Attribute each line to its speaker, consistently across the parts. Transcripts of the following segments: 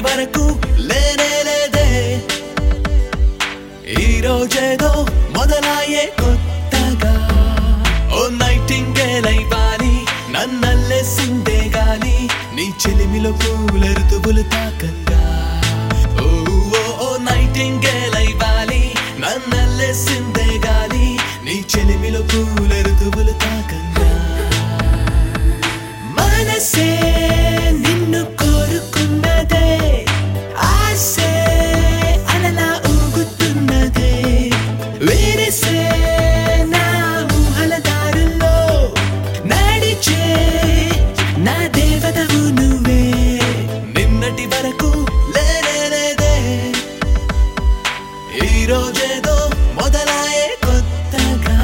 Speaker 1: వరకు లేనే లేదే ఈ రోజేదో మొదలాయే కొత్తగా ఓ నైటింగేల్ అయివాలి నన్నల్లేసిందే గాని నీ చెలిమిలో పూల ఋతువులు తాకంగా ఓ ఓ ఓ నైటింగేల్ అయివాలి నన్నల్లేసిందే గాని నీ చెలిమిలో పూల ఋతువులు తాకంగా మనసే నిన్ను కోరుకున్నదే ఆసే అలలా ఊగుతున్నదే వేరేసే నా ఊహల దారుల్లో నడిచే నా దేవతవు నువ్వే నిన్నటి వరకు లేనే లేదే ఈ రోజేదో మొదలాయే కొత్తగా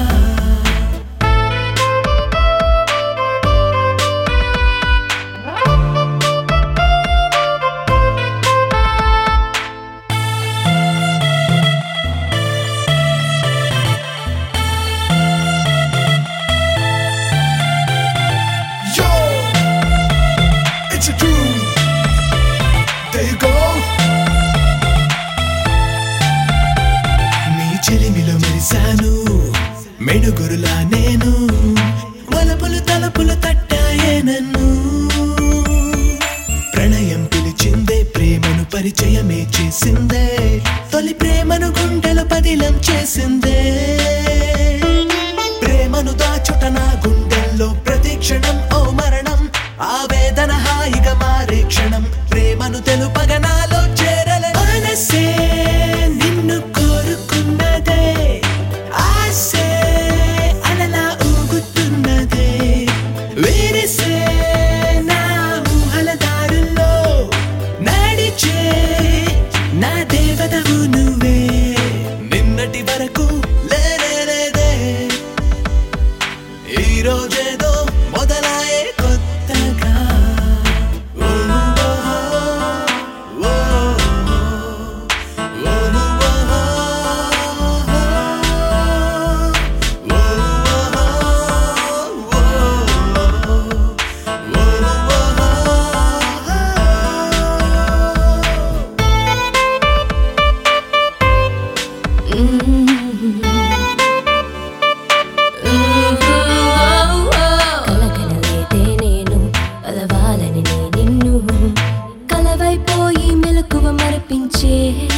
Speaker 2: Yo, it's a dream. There you go.
Speaker 1: నీ చెలిమిలో మెరిశాను మెడుగురులా నేను వలపులు తలపులు తట్టాయే నన్ను ప్రణయం పిలిచిందే ప్రేమను పరిచయమే చేసిందే తొలి ప్రేమను గుండెలు పదిలం చేసిందే ప్రేమను దాచుట నా గుండెల్లో ప్రతి క్షణం ఓ మరణం ఆవేదన హాయిగా మారే క్షణం ప్రేమను తెలుపగ నాలో చేరలే మనసే నిన్ను కోరుకున్నదే ఆసే అలలా ఊగుతున్నదే వేరేసే నా ఊహల దారుల్లో నడిచే నా దేవతవు నువ్వే నిన్నటి వరకు లేనే లేదే ఈ రోజేదో మొదలాయే కొత్తగా ఓ, ఓ, ఓ, ఓ,
Speaker 3: కలకలలేదే నేను కలవాలని నే నిన్ను కలవైపోయి మెలకువ మరిపించే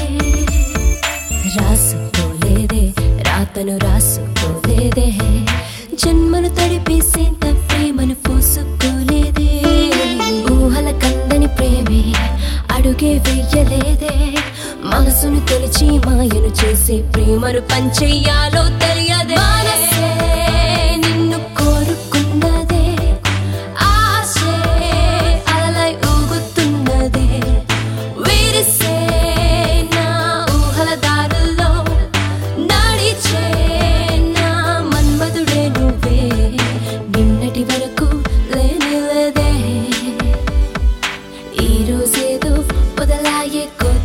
Speaker 3: రాసుకోలేదే రాతను రాసుకోలేదే జన్మను తడిపేసేంత ప్రేమను పోసుకోలేదే ఊహల కందని ప్రేమే అడుగే వెయ్యలేదే మనసును తొలిచి మాయను చేసే ప్రేమను పంచెయ్యాలో తెలియదే మనసే నిన్ను కోరుకున్నదే ఆశే అలలై ఊగుతున్నదే విరిసే నా ఊహల దారుల్లో నడిచే నా మన్మధుడే నువ్వే నిన్నటి వరకు లేనే లేదే ఈ రోజేదో మొదలాయే కొత్త